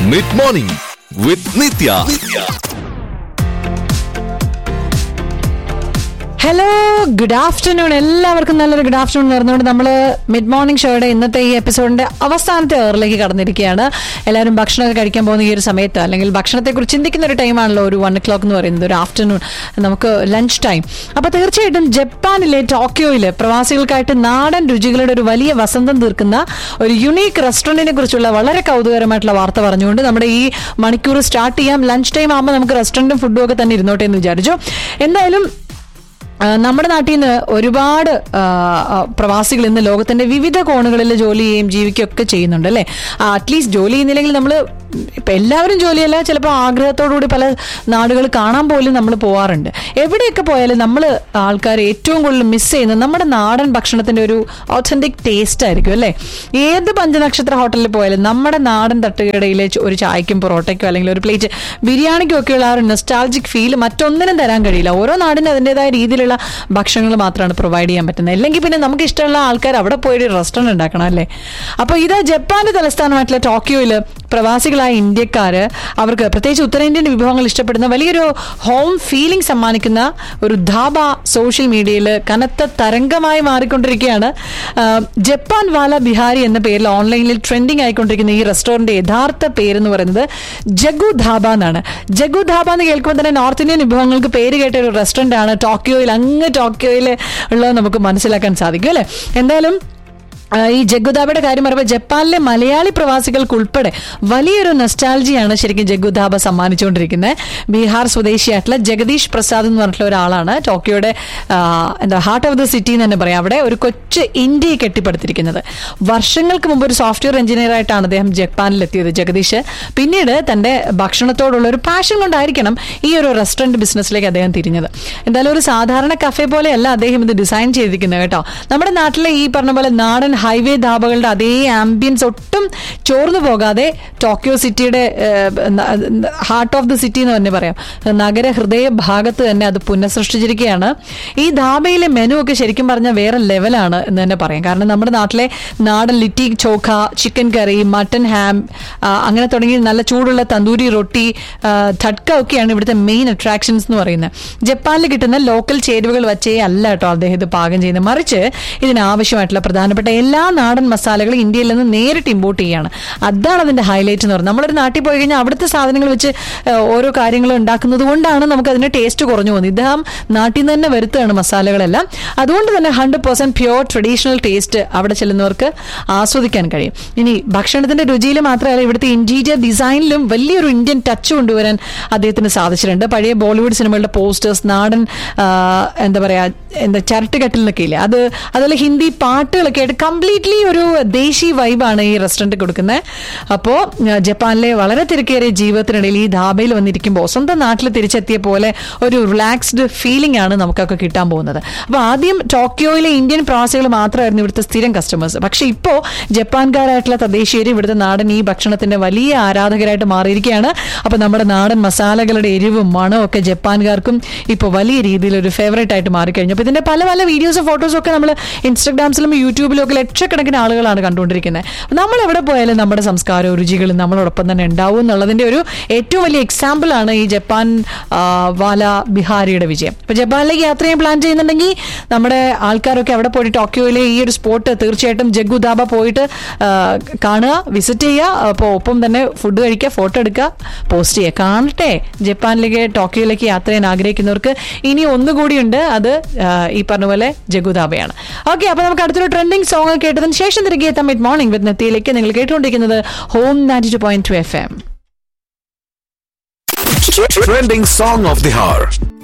Mid morning with Nithya hello good afternoon എല്ലാവർക്കും നല്ലൊരു good afternoon നേർന്നുകൊണ്ട് നമ്മൾ മിഡ് മോർണിംഗ് ഷോയുടെ ഇന്നത്തെ ഈ എപ്പിസോഡിന്റെ അവസാനത്തെ അവറിലേക്ക് കടന്നിരിക്കുകയാണ് എല്ലാവരും ഭക്ഷണമൊക്കെ കഴിക്കാൻ പോകുന്ന ഈ ഒരു സമയത്ത് അല്ലെങ്കിൽ ഭക്ഷണത്തെക്കുറിച്ച് ചിന്തിക്കുന്ന ഒരു ടൈമാണല്ലോ ഒരു വൺ ഒ ക്ലോക്ക് എന്ന് പറയുന്നത് ഒരു ആഫ്റ്റർനൂൺ നമുക്ക് ലഞ്ച് ടൈം അപ്പോൾ തീർച്ചയായിട്ടും ജപ്പാനിലെ ടോക്കിയോയിൽ പ്രവാസികൾക്കായിട്ട് നാടൻ രുചികളുടെ ഒരു വലിയ വസന്തം തീർക്കുന്ന ഒരു യുണീക്ക് റെസ്റ്റോറന്റിനെ കുറിച്ചുള്ള വളരെ കൗതുകരമായിട്ടുള്ള വാർത്ത പറഞ്ഞുകൊണ്ട് നമ്മുടെ ഈ മണിക്കൂർ സ്റ്റാർട്ട് ചെയ്യാം ലഞ്ച് ടൈം ആകുമ്പോൾ നമുക്ക് റെസ്റ്റോറന്റും ഫുഡും ഒക്കെ തന്നെ ഇരുന്നോട്ടെ എന്ന് വിചാരിച്ചു എന്തായാലും ആ, നമ്മുടെ നാട്ടിൽ നിന്ന് ഒരുപാട് ആ, ആ, പ്രവാസികൾ ഇന്ന് ലോകത്തിന്റെ വിവിധ കോണുകളിൽ ജോലി ചെയ്യുകയും ജീവിക്കുകയൊക്കെ ചെയ്യുന്നുണ്ട് അല്ലേ അറ്റ്ലീസ്റ്റ് ജോലി ചെയ്യുന്നില്ലെങ്കിൽ നമ്മൾ ഇപ്പൊ എല്ലാവരും ജോലിയല്ല ചിലപ്പോൾ ആഗ്രഹത്തോടുകൂടി പല നാടുകൾ കാണാൻ പോലും നമ്മൾ പോവാറുണ്ട് എവിടെയൊക്കെ പോയാലും നമ്മൾ ആൾക്കാർ ഏറ്റവും കൂടുതൽ മിസ് ചെയ്യുന്നത് നമ്മുടെ നാടൻ ഭക്ഷണത്തിന്റെ ഒരു ഒത്തന്റിക് ടേസ്റ്റ് ആയിരിക്കും അല്ലേ ഏത് പഞ്ചനക്ഷത്ര ഹോട്ടലിൽ പോയാലും നമ്മുടെ നാടൻ തട്ടുകടയിലെ ച- ഒരു ചായക്കും പൊറോട്ടയ്ക്കോ അല്ലെങ്കിൽ ഒരു പ്ലേറ്റ് ബിരിയാണിക്കും ഒക്കെയുള്ള ആ ഒരു നെസ്റ്റാൾജിക് ഫീൽ മറ്റൊന്നിനും തരാൻ കഴിയില്ല ഓരോ നാടിനും അതിൻ്റെതായ രീതിയിലുള്ള ഭക്ഷണങ്ങൾ മാത്രമാണ് പ്രൊവൈഡ് ചെയ്യാൻ പറ്റുന്നത് അല്ലെങ്കിൽ പിന്നെ നമുക്ക് ഇഷ്ടമുള്ള ആൾക്കാർ അവിടെ പോയി റെസ്റ്റോറൻറ്റ് ഉണ്ടാക്കണം അല്ലേ അപ്പോൾ ഇത് ജപ്പാന്റെ തലസ്ഥാനമായിട്ടുള്ള ടോക്കിയോയിൽ പ്രവാസികളായ ഇന്ത്യക്കാര് അവർക്ക് പ്രത്യേകിച്ച് ഉത്തരേന്ത്യൻ വിഭവങ്ങൾ ഇഷ്ടപ്പെടുന്ന വലിയൊരു ഹോം ഫീലിംഗ് സമ്മാനിക്കുന്ന ഒരു ധാബ സോഷ്യൽ മീഡിയയിൽ കനത്ത തരംഗമായി മാറിക്കൊണ്ടിരിക്കുകയാണ് ആ, ജപ്പാൻ വാല ബിഹാരി എന്ന പേരിൽ ഓൺലൈനിൽ ട്രെൻഡിങ് ആയിക്കൊണ്ടിരിക്കുന്ന ഈ റെസ്റ്റോറന്റ് യഥാർത്ഥ പേരെന്ന് പറയുന്നത് ജഗു ധാബ എന്നാണ് ജഗു ധാബ എന്ന് കേൾക്കുമ്പോൾ തന്നെ നോർത്ത് ഇന്ത്യൻ വിഭവങ്ങൾക്ക് പേര് കേട്ട ഒരു റെസ്റ്റോറന്റ് ആണ് ടോക്കിയോയിൽ അങ്ങ് ടോക്കിയോയിൽ ഉള്ളത് നമുക്ക് മനസ്സിലാക്കാൻ സാധിക്കും അല്ലേ എന്തായാലും ആ, ഈ ജഗ്ഗുദാബയുടെ കാര്യം പറയുമ്പോൾ ജപ്പാനിലെ മലയാളി പ്രവാസികൾക്ക് ഉൾപ്പെടെ വലിയൊരു നൊസ്റ്റാൾജിയാണ് ശരിക്കും ജഗ്ഗുദാബ സമ്മാനിച്ചുകൊണ്ടിരിക്കുന്നത് ബീഹാർ സ്വദേശിയായിട്ടുള്ള ജഗദീഷ് പ്രസാദ് എന്ന് പറഞ്ഞിട്ടുള്ള ഒരാളാണ് ടോക്കിയോയുടെ ആ, എന്താ ഹാർട്ട് ഓഫ് ദ സിറ്റി എന്ന് തന്നെ പറയാം അവിടെ ഒരു കൊച്ചു ഇന്ത്യയെ കെട്ടിപ്പടുത്തിരിക്കുന്നത് വർഷങ്ങൾക്ക് മുമ്പ് ഒരു സോഫ്റ്റ്വെയർ എഞ്ചിനീയർ ആയിട്ടാണ് അദ്ദേഹം ജപ്പാനിലെത്തിയത് ജഗദീഷ് പിന്നീട് തന്റെ ഭക്ഷണത്തോടുള്ള ഒരു പാഷൻ കൊണ്ടായിരിക്കണം ഈ ഒരു റെസ്റ്റോറന്റ് ബിസിനസ്സിലേക്ക് അദ്ദേഹം തിരിഞ്ഞത് എന്തായാലും ഒരു സാധാരണ കഫേ പോലെയല്ല അദ്ദേഹം ഇത് ഡിസൈൻ ചെയ്തിരിക്കുന്നത് കേട്ടോ നമ്മുടെ നാട്ടിലെ ഈ പറഞ്ഞ പോലെ നാടൻ ഹൈവേ ധാബകളുടെ അതേ ആംബിയൻസ് ഒട്ടും ചോർന്നു പോകാതെ ടോക്കിയോ സിറ്റിയുടെ ഹാർട്ട് ഓഫ് ദി സിറ്റി എന്ന് തന്നെ പറയാം നഗര ഹൃദയ ഭാഗത്ത് തന്നെ അത് പുനഃസൃഷ്ടിച്ചിരിക്കുകയാണ് ഈ ധാബയിലെ മെനു ഒക്കെ ശരിക്കും പറഞ്ഞാൽ വേറെ ലെവലാണ് എന്ന് തന്നെ പറയാം കാരണം നമ്മുടെ നാട്ടിലെ നാടൻ litti chokha chicken curry mutton ham ആ, അങ്ങനെ തുടങ്ങി നല്ല ചൂടുള്ള തന്തൂരി റൊട്ടി ആ, ധട്ക ഒക്കെയാണ് ഇവിടുത്തെ മെയിൻ അട്രാക്ഷൻസ് എന്ന് പറയുന്നത് ജപ്പാനിൽ കിട്ടുന്ന ലോക്കൽ ചേരുവകൾ വച്ചേ അല്ല കേട്ടോ അദ്ദേഹം ഇത് പാകം ചെയ്യുന്നത് മറിച്ച് ഇതിനാവശ്യമായിട്ടുള്ള പ്രധാനപ്പെട്ട എല്ലാ നാടൻ മസാലകളും ഇന്ത്യയിൽ നിന്ന് നേരിട്ട് ഇമ്പോർട്ട് ചെയ്യാണ് അതാണ് അതിന്റെ ഹൈലൈറ്റ് എന്ന് പറയുന്നത് നമ്മളൊരു നാട്ടിൽ പോയി കഴിഞ്ഞാൽ അവിടുത്തെ സാധനങ്ങൾ വെച്ച് ആ, ഓരോ കാര്യങ്ങളും ഉണ്ടാക്കുന്നത് കൊണ്ടാണ് നമുക്ക് അതിന്റെ ടേസ്റ്റ് കുറഞ്ഞു പോകുന്നത് ഇദ്ദേഹം നാട്ടിൽ നിന്ന് തന്നെ വരുത്തുകയാണ് മസാലകളെല്ലാം അതുകൊണ്ട് തന്നെ hundred percent pure traditional taste അവിടെ ചെല്ലുന്നവർക്ക് ആസ്വദിക്കാൻ കഴിയും ഇനി ഭക്ഷണത്തിന്റെ രുചിയിൽ മാത്രമല്ല ഇവിടുത്തെ ഇന്റീരിയർ ഡിസൈനിലും വലിയൊരു ഇന്ത്യൻ ടച്ച് കൊണ്ടുവരാൻ അദ്ദേഹത്തിന് സാധിച്ചിട്ടുണ്ട് പഴയ ബോളിവുഡ് സിനിമകളുടെ പോസ്റ്റേഴ്സ് നാടൻ ആ, എന്താ പറയാ എന്താ ചരട്ടുകട്ടിൽ നിന്നൊക്കെ ഇല്ലേ അത് അതുപോലെ ഹിന്ദി പാട്ടുകളൊക്കെ ആയിട്ട് കംപ്ലീറ്റ്ലി ഒരു ദേശീയ വൈബാണ് ഈ റെസ്റ്റോറൻറ്റ് കൊടുക്കുന്നത് അപ്പോൾ ജപ്പാനിലെ വളരെ തിരക്കേറിയ ജീവിതത്തിനിടയിൽ ഈ ധാബയിൽ വന്നിരിക്കുമ്പോൾ സ്വന്തം നാട്ടിൽ തിരിച്ചെത്തിയ പോലെ ഒരു റിലാക്സ്ഡ് ഫീലിംഗ് ആണ് നമുക്കൊക്കെ കിട്ടാൻ പോകുന്നത് അപ്പോൾ ആദ്യം ടോക്കിയോയിലെ ഇന്ത്യൻ പ്രവാസികൾ മാത്രമായിരുന്നു ഇവിടുത്തെ സ്ഥിരം കസ്റ്റമേഴ്സ് പക്ഷേ ഇപ്പോൾ ജപ്പാൻകാരായിട്ടുള്ള തദ്ദേശീയർ ഇവിടുത്തെ നാടൻ ഈ ഭക്ഷണത്തിന്റെ വലിയ ആരാധകരായിട്ട് മാറിയിരിക്കുകയാണ് അപ്പോൾ നമ്മുടെ നാടൻ മസാലകളുടെ എരിവും മണവും ഒക്കെ ജപ്പാൻകാർക്കും ഇപ്പോൾ വലിയ രീതിയിൽ ഒരു ഫേവറേറ്റ് ആയിട്ട് മാറിക്കഴിഞ്ഞു അപ്പോൾ ഇതിന്റെ പല പല വീഡിയോസും ഫോട്ടോസും ഒക്കെ നമ്മൾ ഇൻസ്റ്റഗ്രാംസിലും യൂട്യൂബിലും ഒക്കെ ലക്ഷക്കണക്കിന് ആളുകളാണ് കണ്ടുകൊണ്ടിരിക്കുന്നത് നമ്മൾ എവിടെ പോയാലും നമ്മുടെ സംസ്കാരവും രുചികളും നമ്മളോടൊപ്പം തന്നെ ഉണ്ടാവും എന്നുള്ളതിന്റെ ഒരു ഏറ്റവും വലിയ എക്സാമ്പിൾ ആണ് ഈ ജപ്പാൻ ആ, വാല ബിഹാരിയുടെ വിജയം അപ്പോൾ ജപ്പാനിലേക്ക് യാത്ര ചെയ്യാൻ പ്ലാൻ ചെയ്യുന്നുണ്ടെങ്കിൽ നമ്മുടെ ആൾക്കാരൊക്കെ അവിടെ പോയിട്ട് ടോക്കിയോയിലെ ഈ ഒരു സ്പോട്ട് തീർച്ചയായിട്ടും ജഗ്ഗു ധാബ പോയിട്ട് ആ, കാണുക വിസിറ്റ് ചെയ്യുക അപ്പോൾ ഒപ്പം തന്നെ ഫുഡ് കഴിക്കുക ഫോട്ടോ എടുക്കുക പോസ്റ്റ് ചെയ്യുക കാണട്ടെ ജപ്പാനിലേക്ക് ടോക്കിയോയിലേക്ക് യാത്ര ചെയ്യാൻ ആഗ്രഹിക്കുന്നവർക്ക് ഇനി ഒന്നുകൂടിയുണ്ട് അത് ആ, ഈ പറഞ്ഞ പോലെ ജഗുദാബയാണ് ഓക്കെ അപ്പൊ നമുക്ക് അടുത്തൊരു ട്രെൻഡിങ് സോങ് കേട്ടതിന് ശേഷം തിരികെ എത്താം മിഡ് മോർണിംഗ് വിത്ത് നെത്തിയിലേക്ക് നിങ്ങൾ കേട്ടുകൊണ്ടിരിക്കുന്നത് home ninety two point two F M Trending song of the hour.